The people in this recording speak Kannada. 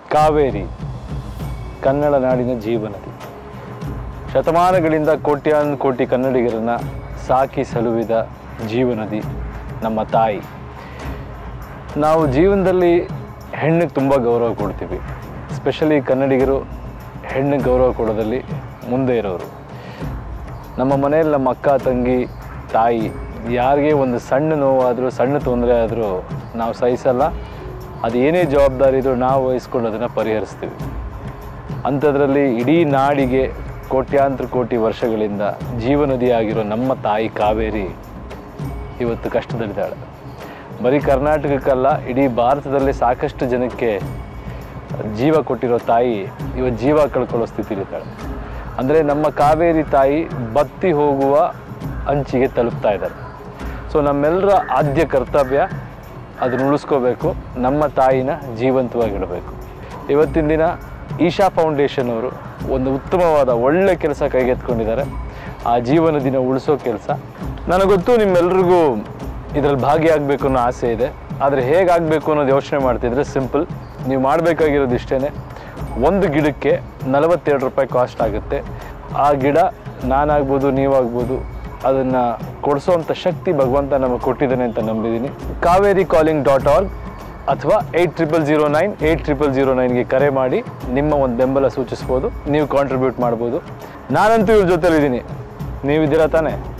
ಕಾವೇರಿ ಕನ್ನಡ ನಾಡಿನ ಜೀವನದಿ ಶತಮಾನಗಳಿಂದ ಕೋಟ್ಯಾನು ಕೋಟಿ ಕನ್ನಡಿಗರನ್ನ ಸಾಕಿ ಸಲುವಿದ ಜೀವನದಿ ನಮ್ಮ ತಾಯಿ ನಾವು ಜೀವನದಲ್ಲಿ ಹೆಣ್ಣಿಗೆ ತುಂಬ ಗೌರವ ಕೊಡ್ತೀವಿ ಸ್ಪೆಷಲಿ ಕನ್ನಡಿಗರು ಹೆಣ್ಣಿಗೆ ಗೌರವ ಕೊಡೋದಲ್ಲಿ ಮುಂದೆ ಇರೋರು ನಮ್ಮ ಮನೆಯಲ್ಲಿ ನಮ್ಮ ಅಕ್ಕ ತಂಗಿ ತಾಯಿ ಯಾರಿಗೆ ಒಂದು ಸಣ್ಣ ನೋವಾದರೂ ಸಣ್ಣ ತೊಂದರೆ ಆದರೂ ನಾವು ಸಹಿಸಲ್ಲ ಅದು ಏನೇ ಜವಾಬ್ದಾರಿ ಇದ್ರೂ ನಾವು ವಹಿಸ್ಕೊಂಡು ಅದನ್ನು ಪರಿಹರಿಸ್ತೀವಿ ಅಂಥದ್ರಲ್ಲಿ ಇಡೀ ನಾಡಿಗೆ ಕೋಟ್ಯಾಂತರ ಕೋಟಿ ವರ್ಷಗಳಿಂದ ಜೀವನದಿಯಾಗಿರೋ ನಮ್ಮ ತಾಯಿ ಕಾವೇರಿ ಇವತ್ತು ಕಷ್ಟದಲ್ಲಿದ್ದಾಳೆ ಬರೀ ಕರ್ನಾಟಕಕ್ಕಲ್ಲ ಇಡೀ ಭಾರತದಲ್ಲಿ ಸಾಕಷ್ಟು ಜನಕ್ಕೆ ಜೀವ ಕೊಟ್ಟಿರೋ ತಾಯಿ ಇವತ್ತು ಜೀವ ಕಳ್ಕೊಳ್ಳೋ ಸ್ಥಿತಿಲಿದ್ದಾಳೆ ಅಂದರೆ ನಮ್ಮ ಕಾವೇರಿ ತಾಯಿ ಬತ್ತಿ ಹೋಗುವ ಅಂಚಿಗೆ ತಲುಪ್ತಾ ಇದ್ದಾರೆ ಸೊ ನಮ್ಮೆಲ್ಲರ ಆದ್ಯ ಕರ್ತವ್ಯ ಅದನ್ನ ಉಳಿಸ್ಕೋಬೇಕು ನಮ್ಮ ತಾಯಿನ ಜೀವಂತವಾಗಿಡಬೇಕು ಇವತ್ತಿನ ದಿನ ಈಶಾ ಫೌಂಡೇಶನ್ ಅವರು ಒಂದು ಉತ್ತಮವಾದ ಒಳ್ಳೆ ಕೆಲಸ ಕೈಗೆತ್ಕೊಂಡಿದ್ದಾರೆ ಆ ಜೀವನ ದಿನ ಉಳಿಸೋ ಕೆಲಸ ನನಗೊತ್ತು ನಿಮ್ಮೆಲ್ರಿಗೂ ಇದರಲ್ಲಿ ಭಾಗಿಯಾಗಬೇಕು ಅನ್ನೋ ಆಸೆ ಇದೆ ಆದರೆ ಹೇಗಾಗಬೇಕು ಅನ್ನೋದು ಯೋಚನೆ ಮಾಡ್ತಿದ್ರೆ ಸಿಂಪಲ್ ನೀವು ಮಾಡಬೇಕಾಗಿರೋದು ಇಷ್ಟೇ ಒಂದು ಗಿಡಕ್ಕೆ ನಲವತ್ತೆರಡು ರೂಪಾಯಿ ಕಾಸ್ಟ್ ಆಗುತ್ತೆ ಆ ಗಿಡ ನಾನಾಗ್ಬೋದು ನೀವಾಗ್ಬೋದು ಅದನ್ನು ಕೊಡಿಸೋವಂಥ ಶಕ್ತಿ ಭಗವಂತ ನಮಗೆ ಕೊಟ್ಟಿದ್ದಾನೆ ಅಂತ ನಂಬಿದ್ದೀನಿ ಕಾವೇರಿ ಕಾಲಿಂಗ್ ಡಾಟ್ ಆರ್ಗ್ ಅಥವಾ eight triple zero nine eight triple zero ನೈನ್ಗೆ ಕರೆ ಮಾಡಿ ನಿಮ್ಮ ಒಂದು ಬೆಂಬಲ ಸೂಚಿಸ್ಬೋದು ನೀವು ಕಾಂಟ್ರಿಬ್ಯೂಟ್ ಮಾಡ್ಬೋದು ನಾನಂತೂ ಇವ್ರ ಜೊತೆಲಿದ್ದೀನಿ ನೀವಿದ್ದೀರಾ ತಾನೇ